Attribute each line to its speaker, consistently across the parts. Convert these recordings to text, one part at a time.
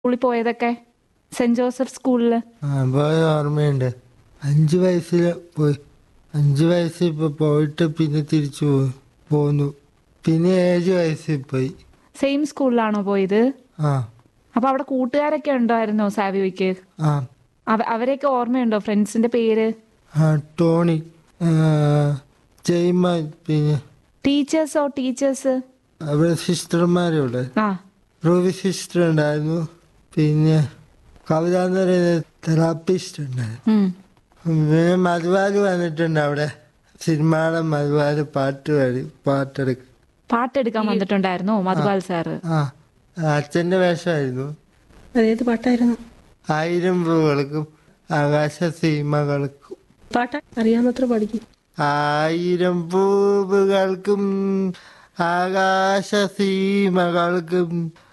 Speaker 1: സ്കൂളിൽ പോയതൊക്കെ saint Joseph സ്കൂളിൽ
Speaker 2: ആ പോയ ഓർമ്മയുണ്ട് അഞ്ച് വയസ്സിൽ പോയി അഞ്ച് വയസ്സിൽ ഇപ്പൊ പോയിട്ട് പിന്നെ തിരിച്ചു പോയി പോന്നു പിന്നെ ഏഴ് വയസ്സിൽ പോയി
Speaker 1: സെയിം സ്കൂളിലാണോ പോയത്
Speaker 2: ആ
Speaker 1: അപ്പൊ അവിടെ കൂട്ടുകാരൊക്കെ ഉണ്ടായിരുന്നോ സാവിയോയ്ക്ക്
Speaker 2: ആ
Speaker 1: അവ- അവരെയൊക്കെ ഓർമ്മയുണ്ടോ ഫ്രണ്ട്സിന്റെ പേര്
Speaker 2: ആ ടോണി ആ, ജയ്മാൻ പിന്നെ
Speaker 1: ടീച്ചേഴ്സോ ടീച്ചേഴ്സ്
Speaker 2: അവിടെ സിസ്റ്റർമാരുണ്ട്
Speaker 1: ആ
Speaker 2: റൂബി സിസ്റ്റർ ഉണ്ടായിരുന്നു പിന്നെ കവിത എന്ന് പറയുന്ന തെറാപ്പിസ്റ്റ് ഉണ്ടായിരുന്നു
Speaker 1: ഉം.
Speaker 2: പിന്നെ മധുവാല് വന്നിട്ടുണ്ട് അവിടെ സിനിമയുടെ മധുവാല് പാട്ട് പാടി പാട്ടെടുക്കും
Speaker 1: പാട്ടെടുക്കാൻ വന്നിട്ടുണ്ടായിരുന്നോ മധുപാൽ സാറ്
Speaker 2: ആ അച്ഛന്റെ വേഷമായിരുന്നു
Speaker 3: അതേത് പാട്ടായിരുന്നു
Speaker 2: ആയിരം പൂവുകൾക്കും ആകാശ സീമകൾക്കും
Speaker 3: പാട്ട അറിയാവുന്നത്ര പഠിക്കും
Speaker 2: ആയിരം പൂവുകൾക്കും ആകാശ സീമകൾക്കും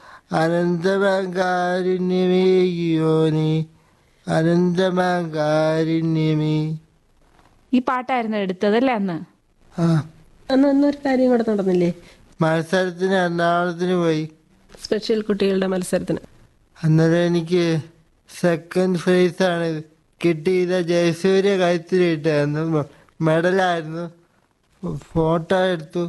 Speaker 2: അനന്തമകാരുണ്യമേയോനെ അനന്തമകാരുണ്യമേ
Speaker 1: ഈ പാട്ടായിരുന്നു എടുത്തതല്ലേ അന്ന്
Speaker 2: ആ
Speaker 3: അന്ന് അന്നൊരു കാര്യം കൂടെ നടന്നില്ലേ
Speaker 2: മത്സരത്തിന് എറണാകുളത്തിന് പോയി
Speaker 3: സ്പെഷ്യൽ കുട്ടികളുടെ മത്സരത്തിന്
Speaker 2: അന്നേരം എനിക്ക് സെക്കൻഡ് പ്രൈസ് ആണ് കിട്ടിയത് ജയസൂര്യ കഴുത്തിലിട്ടായിരുന്നു മെഡലായിരുന്നു ഫോട്ടോ എടുത്തു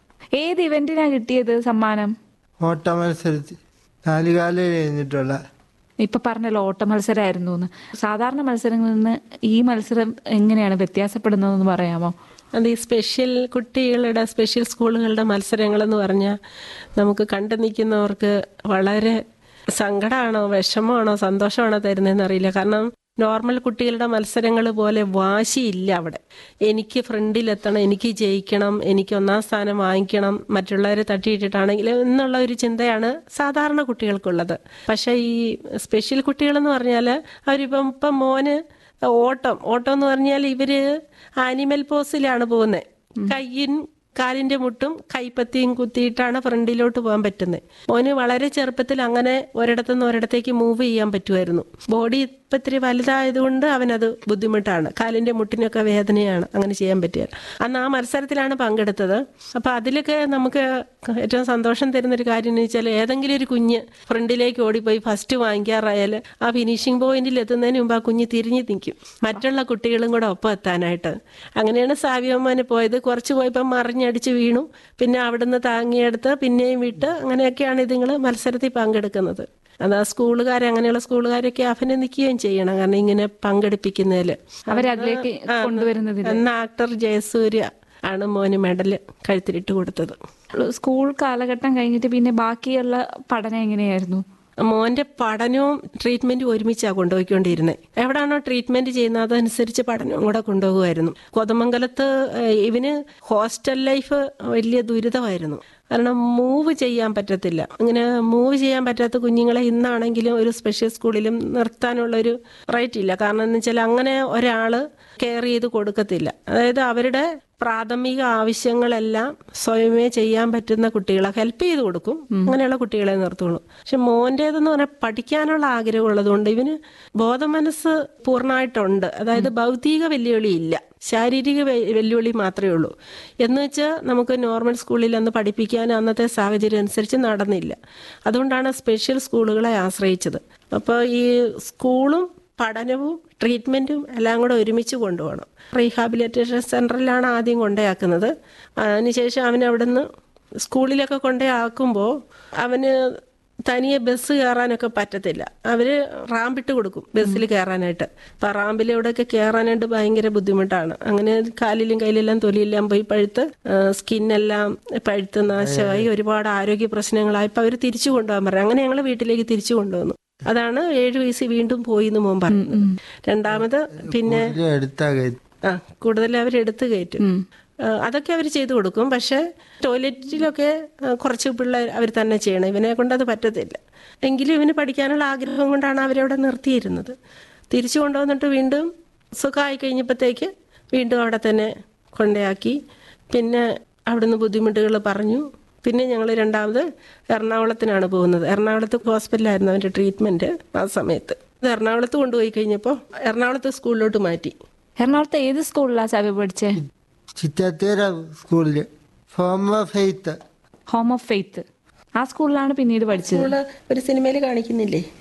Speaker 1: ഏത് ഇവന്റിനാ കിട്ടിയത് സമ്മാനം
Speaker 2: ഓട്ട മത്സരത്തിൽ നാലുകാലം കഴിഞ്ഞിട്ടുള്ള
Speaker 1: ഇപ്പൊ പറഞ്ഞല്ലോ ഓട്ട മത്സരമായിരുന്നു എന്ന് സാധാരണ മത്സരങ്ങളിൽ നിന്ന് ഈ മത്സരം എങ്ങനെയാണ് വ്യത്യാസപ്പെടുന്നതെന്ന് പറയാമോ
Speaker 3: അത് ഈ സ്പെഷ്യൽ കുട്ടികളുടെ സ്പെഷ്യൽ സ്കൂളുകളുടെ മത്സരങ്ങൾ എന്ന് പറഞ്ഞാൽ നമുക്ക് കണ്ടു നിൽക്കുന്നവർക്ക് വളരെ സങ്കടമാണോ വിഷമമാണോ സന്തോഷമാണോ തരുന്നതെന്ന് അറിയില്ല കാരണം നോർമൽ കുട്ടികളുടെ മത്സരങ്ങൾ പോലെ വാശിയില്ല അവിടെ എനിക്ക് ഫ്രണ്ടിലെത്തണം എനിക്ക് ജയിക്കണം എനിക്ക് ഒന്നാം സ്ഥാനം വാങ്ങിക്കണം മറ്റുള്ളവരെ തട്ടിയിട്ടിട്ടാണെങ്കിൽ എന്നുള്ള ഒരു ചിന്തയാണ് സാധാരണ കുട്ടികൾക്കുള്ളത് പക്ഷേ ഈ സ്പെഷ്യൽ കുട്ടികളെന്ന് പറഞ്ഞാൽ അവരിപ്പം ഇപ്പം മോന് ഓട്ടം ഓട്ടം എന്ന് പറഞ്ഞാൽ ഇവര് ആനിമൽ പോസിലാണ് പോകുന്നത് കയ്യും കാലിന്റെ മുട്ടും കൈപ്പത്തിയും കുത്തിയിട്ടാണ് ഫ്രണ്ടിലോട്ട് പോകാൻ പറ്റുന്നത് മോന് വളരെ ചെറുപ്പത്തിൽ അങ്ങനെ ഒരിടത്തുനിന്ന് ഒരിടത്തേക്ക് മൂവ് ചെയ്യാൻ പറ്റുമായിരുന്നു ബോഡി ഇപ്പം ഇത്തിരി വലുതായതുകൊണ്ട് അവനത് ബുദ്ധിമുട്ടാണ് കാലിന്റെ മുട്ടിനൊക്കെ വേദനയാണ് അങ്ങനെ ചെയ്യാൻ പറ്റിയത് അന്ന് ആ മത്സരത്തിലാണ് പങ്കെടുത്തത് അപ്പൊ അതിലൊക്കെ നമുക്ക് ഏറ്റവും സന്തോഷം തരുന്നൊരു കാര്യം എന്ന് വെച്ചാൽ ഏതെങ്കിലും ഒരു കുഞ്ഞ് ഫ്രണ്ടിലേക്ക് ഓടിപ്പോയി ഫസ്റ്റ് വാങ്ങിക്കാറായാൽ ആ ഫിനിഷിംഗ് പോയിന്റിൽ എത്തുന്നതിന് മുമ്പ് ആ കുഞ്ഞ് തിരിഞ്ഞു നിൽക്കും മറ്റുള്ള കുട്ടികളും കൂടെ ഒപ്പം എത്താനായിട്ട് അങ്ങനെയാണ് സാവിയമ്മന് പോയത് കുറച്ച് പോയപ്പോൾ മറിഞ്ഞടിച്ച് വീണു പിന്നെ അവിടുന്ന് താങ്ങിയെടുത്ത് പിന്നെയും വിട്ട് അങ്ങനെയൊക്കെയാണ് ഇതുങ്ങൾ മത്സരത്തിൽ പങ്കെടുക്കുന്നത് അത് ആ സ്കൂളുകാരെ അങ്ങനെയുള്ള സ്കൂളുകാരൊക്കെ അഭിനന്ദിക്കുകയും ചെയ്യണം കാരണം ഇങ്ങനെ പങ്കെടുപ്പിക്കുന്നതിൽ
Speaker 1: അവരതിലേക്ക് കൊണ്ടുവരുന്നതിന്
Speaker 3: എന്ന ആക്ടർ ജയസൂര്യ ആണ് മോന് മെഡൽ കഴുത്തിലിട്ട് കൊടുത്തത്
Speaker 1: സ്കൂൾ കാലഘട്ടം കഴിഞ്ഞിട്ട് പിന്നെ ബാക്കിയുള്ള പഠനം എങ്ങനെയായിരുന്നു
Speaker 3: മോന്റെ പഠനവും ട്രീറ്റ്മെന്റും ഒരുമിച്ചാണ് കൊണ്ടുപോയിക്കൊണ്ടിരുന്നത് എവിടാണോ ട്രീറ്റ്മെന്റ് ചെയ്യുന്നത് അതനുസരിച്ച് പഠനവും കൂടെ കൊണ്ടുപോകുമായിരുന്നു കോതമംഗലത്ത് ഏഹ്, ഇവന് ഹോസ്റ്റൽ ലൈഫ് വലിയ ദുരിതമായിരുന്നു കാരണം മൂവ് ചെയ്യാൻ പറ്റത്തില്ല അങ്ങനെ മൂവ് ചെയ്യാൻ പറ്റാത്ത കുഞ്ഞുങ്ങളെ ഇന്നാണെങ്കിലും ഒരു സ്പെഷ്യൽ സ്കൂളിലും നിർത്താനുള്ള ഒരു റൈറ്റ് ഇല്ല കാരണം എന്ന് വെച്ചാൽ അങ്ങനെ ഒരാള് കെയർ ചെയ്ത് കൊടുക്കത്തില്ല അതായത് അവരുടെ പ്രാഥമിക ആവശ്യങ്ങളെല്ലാം സ്വയമേ ചെയ്യാൻ പറ്റുന്ന കുട്ടികളെ ഹെൽപ്പ് ചെയ്ത് കൊടുക്കും അങ്ങനെയുള്ള കുട്ടികളെ നിർത്തുള്ളൂ പക്ഷെ മോൻ്റേതെന്ന് പറഞ്ഞാൽ പഠിക്കാനുള്ള ആഗ്രഹം ഉള്ളതുകൊണ്ട് ഇവന് ബോധമനസ്സ് പൂർണ്ണമായിട്ടുണ്ട് അതായത് ഭൗതിക വെല്ലുവിളി ഇല്ല ശാരീരിക വെ- വെല്ലുവിളി മാത്രമേ ഉള്ളൂ എന്ന് വെച്ചാൽ നമുക്ക് നോർമൽ സ്കൂളിൽ അന്ന് പഠിപ്പിക്കാൻ അന്നത്തെ സാഹചര്യം അനുസരിച്ച് നടന്നില്ല അതുകൊണ്ടാണ് സ്പെഷ്യൽ സ്കൂളുകളെ ആശ്രയിച്ചത് അപ്പോൾ ഈ സ്കൂളും പഠനവും ട്രീറ്റ്മെൻറ്റും എല്ലാം കൂടെ ഒരുമിച്ച് കൊണ്ടുപോകണം റീഹാബിലിറ്റേഷൻ സെൻറ്ററിലാണ് ആദ്യം കൊണ്ടേയാക്കുന്നത് അതിനുശേഷം അവൻ അവിടുന്ന് സ്കൂളിലൊക്കെ കൊണ്ടേയാക്കുമ്പോൾ അവന് തനിയെ ബസ് കയറാനൊക്കെ പറ്റത്തില്ല അവര് റാമ്പിട്ട് കൊടുക്കും ബസ്സിൽ കയറാനായിട്ട് അപ്പം റാമ്പിലൂടെയൊക്കെ കയറാനായിട്ട് ഭയങ്കര ബുദ്ധിമുട്ടാണ് അങ്ങനെ കാലിലും കയ്യിലെല്ലാം തൊലിയെല്ലാം പോയി പഴുത്ത് സ്കിന്നെല്ലാം പഴുത്ത് നാശമായി ഒരുപാട് ആരോഗ്യ പ്രശ്നങ്ങളായപ്പോൾ അവർ തിരിച്ചു കൊണ്ടുപോകാൻ പറഞ്ഞു അങ്ങനെ ഞങ്ങൾ വീട്ടിലേക്ക് തിരിച്ചു കൊണ്ടുവന്നു അതാണ് ഏഴ് വയസ്സിൽ വീണ്ടും പോയി എന്ന് മോൻ പറഞ്ഞു രണ്ടാമത് പിന്നെ
Speaker 2: ഇതിലും എടുത്താ കയറ്റി
Speaker 3: ആ കൂടുതൽ അവർ എടുത്തു കയറ്റും ആ, അതൊക്കെ അവർ ചെയ്തു കൊടുക്കും പക്ഷെ ടോയ്ലറ്റിലൊക്കെ ആ, കുറച്ച് പിള്ളേർ അവർ തന്നെ ചെയ്യണം ഇവനെ കൊണ്ട് അത് പറ്റത്തില്ല എങ്കിലും ഇവന് പഠിക്കാനുള്ള ആഗ്രഹം കൊണ്ടാണ് അവരവിടെ നിർത്തിയിരുന്നത് തിരിച്ചു കൊണ്ടുവന്നിട്ട് വീണ്ടും സുഖമായി കഴിഞ്ഞപ്പോഴത്തേക്ക് വീണ്ടും അവിടെ തന്നെ കൊണ്ടയാക്കി പിന്നെ അവിടുന്ന് ബുദ്ധിമുട്ടുകൾ പറഞ്ഞു പിന്നെ ഞങ്ങൾ രണ്ടാമത് എറണാകുളത്തിനാണ് പോകുന്നത് എറണാകുളത്ത് ഹോസ്പിറ്റലായിരുന്നു അവൻ്റെ ട്രീറ്റ്മെൻറ്റ് ആ സമയത്ത് ഇത് എറണാകുളത്ത് കൊണ്ടുപോയി കഴിഞ്ഞപ്പോൾ എറണാകുളത്ത് സ്കൂളിലോട്ട് മാറ്റി
Speaker 1: എറണാകുളത്ത് ഏത് സ്കൂളിലാ സാബി പഠിച്ചേ
Speaker 2: ചിറ്റാത്തേര സ്കൂളില് form of faith
Speaker 1: home of faith ആ സ്കൂളിലാണ് പിന്നീട് പഠിച്ചത്
Speaker 3: സ്കൂള് ഒരു സിനിമയിൽ കാണിക്കുന്നില്ലേ